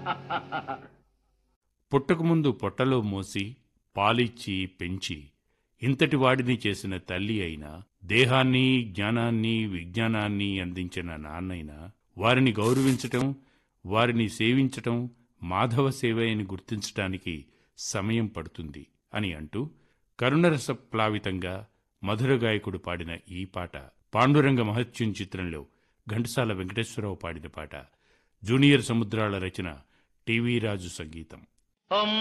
పుట్టకముందు పొట్టలో మోసి పాలిచ్చి పెంచి ఇంతటి వాడిని చేసిన తల్లి అయినా దేహాన్ని జ్ఞానాన్ని విజ్ఞానాన్ని అందించిన నాన్నైనా వారిని గౌరవించటం వారిని సేవించటం మాధవ సేవ అని గుర్తించటానికి సమయం పడుతుంది అని అంటూ కరుణరస ప్లావితంగా మధుర గాయకుడు పాడిన ఈ పాట పాండురంగ మహత్యం చిత్రంలో ఘంటసాల వెంకటేశ్వరరావు పాడిన పాట జూనియర్ సముద్రాల రచన టీవీ రాజు సంగీతం